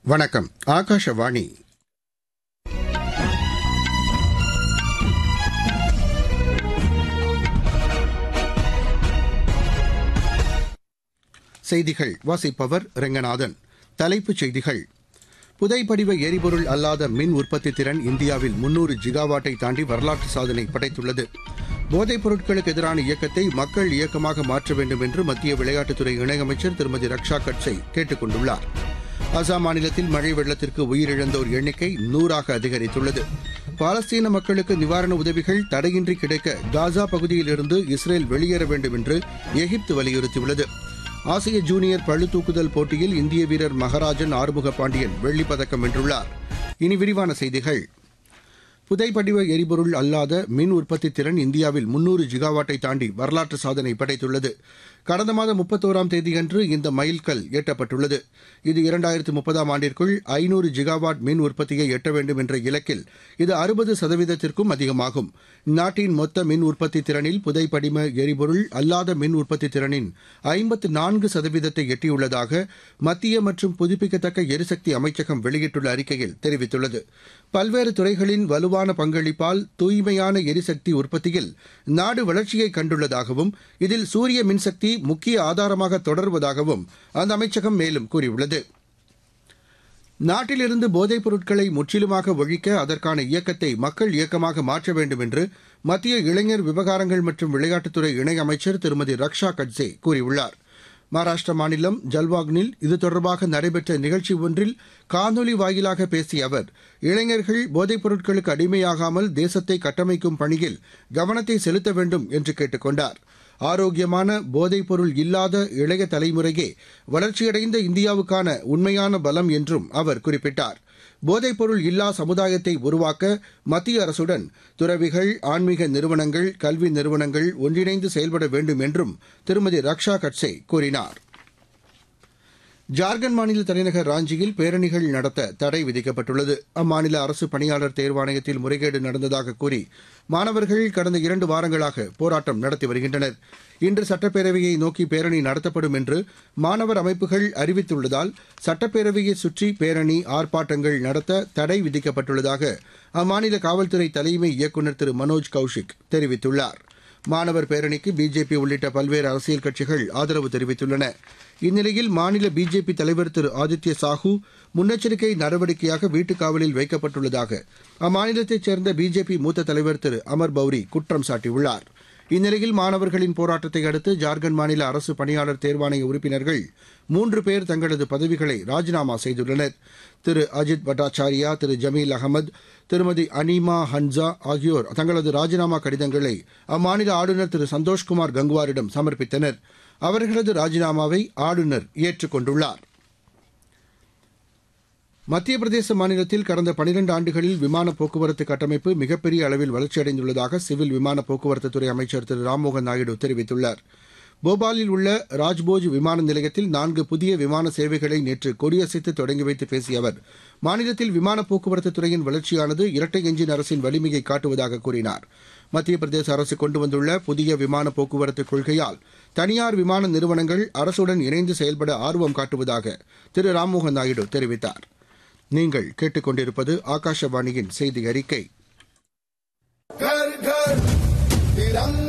வணக்கம் ஆகாஷவாணி செய்திகள் வாசிப்பவர் ரெங்கநாதன் தலைப்புச் செய்திகள் புதைப்படிவ எரிபொருள் அல்லாத மின் உற்பத்தி திறன் இந்தியாவில் முன்னூறு ஜிகாவாட்டை தாண்டி வரலாற்று சாதனை படைத்துள்ளது போதைப் பொருட்களுக்கு எதிரான இயக்கத்தை மக்கள் இயக்கமாக மாற்ற வேண்டும் என்று மத்திய விளையாட்டுத்துறை இணையமைச்சர் திருமதி ரக்ஷா கட்சை கேட்டுக் கொண்டுள்ளார் அசாம் மாநிலத்தில் மழை வெள்ளத்திற்கு உயிரிழந்தோர் எண்ணிக்கை நூறாக அதிகரித்துள்ளது பாலஸ்தீன மக்களுக்கு நிவாரண உதவிகள் தடையின்றி கிடைக்க காசா பகுதியிலிருந்து இஸ்ரேல் வெளியேற வேண்டும் என்று எகிப்து வலியுறுத்தியுள்ளது ஆசிய ஜூனியர் பளுதூக்குதல் போட்டியில் இந்திய வீரர் மகராஜன் ஆறுமுக பாண்டியன் வெள்ளிப் பதக்கம் வென்றுள்ளார் இனி விரிவான செய்திகள் புதைப்படிவ எரிபொருள் அல்லாத மின் உற்பத்தி திறன் இந்தியாவில் முன்னூறு ஜிகாவாட்டை தாண்டி வரலாற்று சாதனை படைத்துள்ளது கடந்த மாதம் முப்பத்தோராம் தேதியன்று இந்த மைல்கல் எட்டப்பட்டுள்ளது இது இரண்டாயிரத்து முப்பதாம் ஆண்டிற்குள் ஐநூறு ஜிகாவாட் மின் உற்பத்தியை எட்ட வேண்டும் என்ற இலக்கில் இது அறுபது சதவீதத்திற்கும் அதிகமாகும் நாட்டின் மொத்த மின் உற்பத்தி திறனில் புதைப்படிம எரிபொருள் அல்லாத மின் உற்பத்தி திறனின் ஐம்பத்து நான்கு சதவீதத்தை எட்டியுள்ளதாக மத்திய மற்றும் புதுப்பிக்கத்தக்க எரிசக்தி அமைச்சகம் வெளியிட்டுள்ள அறிக்கையில் தெரிவித்துள்ளது பல்வேறு துறைகளின் வலுவான பங்களிப்பால் தூய்மையான எரிசக்தி உற்பத்தியில் நாடு வளர்ச்சியை கண்டுள்ளதாகவும் இதில் சூரிய மின்சக்தி முக்கிய ஆதாரமாக தொடர்வதாகவும் அந்த அமைச்சகம் மேலும் கூறியுள்ளது நாட்டிலிருந்து போதைப் பொருட்களை முற்றிலுமாக ஒழிக்க அதற்கான இயக்கத்தை மக்கள் இயக்கமாக மாற்ற வேண்டும் என்று மத்திய இளைஞர் விவகாரங்கள் மற்றும் விளையாட்டுத்துறை இணையமைச்சர் திருமதி ரக்ஷா கட்சே கூறியுள்ளார் மகாராஷ்டிர மாநிலம் ஜல்வாக்னில் இது தொடர்பாக நடைபெற்ற நிகழ்ச்சி ஒன்றில் காணொலி வாயிலாக பேசிய அவர் இளைஞர்கள் போதைப் பொருட்களுக்கு அடிமையாகாமல் தேசத்தை கட்டமைக்கும் பணியில் கவனத்தை செலுத்த வேண்டும் என்று கேட்டுக் கொண்டார் ஆரோக்கியமான போதைப் பொருள் இல்லாத இளைய தலைமுறையே வளர்ச்சியடைந்த இந்தியாவுக்கான உண்மையான பலம் என்றும் அவர் குறிப்பிட்டார் போதைப் பொருள் இல்லா சமுதாயத்தை உருவாக்க மத்திய அரசுடன் துறவிகள் ஆன்மீக நிறுவனங்கள் கல்வி நிறுவனங்கள் ஒன்றிணைந்து செயல்பட வேண்டும் என்றும் திருமதி ரக்ஷா கட்சே கூறினார் ஜார்க்கண்ட் மாநில தலைநகர் ராஞ்சியில் பேரணிகள் நடத்த தடை விதிக்கப்பட்டுள்ளது அம்மாநில அரசு பணியாளர் தேர்வாணையத்தில் முறைகேடு நடந்ததாக கூறி மாணவர்கள் கடந்த இரண்டு வாரங்களாக போராட்டம் நடத்தி வருகின்றனர் இன்று சட்டப்பேரவையை நோக்கி பேரணி நடத்தப்படும் என்று மாணவர் அமைப்புகள் அறிவித்துள்ளதால் சட்டப்பேரவையை சுற்றி பேரணி ஆர்ப்பாட்டங்கள் நடத்த தடை விதிக்கப்பட்டுள்ளதாக அம்மாநில காவல்துறை தலைமை இயக்குநர் திரு மனோஜ் கௌஷிக் தெரிவித்துள்ளார் மாணவர் பேரணிக்கு பிஜேபி உள்ளிட்ட பல்வேறு அரசியல் கட்சிகள் ஆதரவு தெரிவித்துள்ளன இந்நிலையில் மாநில பிஜேபி தலைவர் திரு ஆதித்ய சாஹூ முன்னெச்சரிக்கை நடவடிக்கையாக வீட்டுக் காவலில் வைக்கப்பட்டுள்ளதாக அம்மாநிலத்தைச் சேர்ந்த பிஜேபி மூத்த தலைவர் திரு அமர் பௌரி குற்றம் சாட்டியுள்ளார் இந்நிலையில் மாணவர்களின் போராட்டத்தை அடுத்து ஜார்க்கண்ட் மாநில அரசு பணியாளர் தேர்வாணைய உறுப்பினர்கள் மூன்று பேர் தங்களது பதவிகளை ராஜினாமா செய்துள்ளனர் திரு அஜித் பட்டாச்சாரியா திரு ஜமீல் அகமது திருமதி அனிமா ஹன்சா ஆகியோர் தங்களது ராஜினாமா கடிதங்களை அம்மாநில ஆளுநர் திரு சந்தோஷ்குமார் கங்குவாரிடம் சமர்ப்பித்தனர் அவர்களது ராஜினாமாவை ஆளுநர் ஏற்றுக் கொண்டுள்ளார் மத்திய பிரதேச மாநிலத்தில் கடந்த பனிரண்டு ஆண்டுகளில் விமான போக்குவரத்து கட்டமைப்பு மிகப்பெரிய அளவில் வளர்ச்சியடைந்துள்ளதாக சிவில் விமான போக்குவரத்துத்துறை அமைச்சர் திரு ராம்மோகன் நாயுடு தெரிவித்துள்ளார் போபாலில் உள்ள ராஜ்போஜ் விமான நிலையத்தில் நான்கு புதிய விமான சேவைகளை நேற்று கொடியசைத்து தொடங்கி வைத்து பேசிய அவர் மாநிலத்தில் விமான போக்குவரத்து துறையின் வளர்ச்சியானது இரட்டை எஞ்சின் அரசின் வலிமையை காட்டுவதாக கூறினார் மத்திய பிரதேச அரசு கொண்டு வந்துள்ள புதிய விமான போக்குவரத்து கொள்கையால் தனியார் விமான நிறுவனங்கள் அரசுடன் இணைந்து செயல்பட ஆர்வம் காட்டுவதாக திரு ராம்மோகன் நாயுடு தெரிவித்தார் நீங்கள் கேட்டுக்கொண்டிருப்பது ஆகாஷவாணியின் செய்தி அறிக்கை घर घर तिरंगा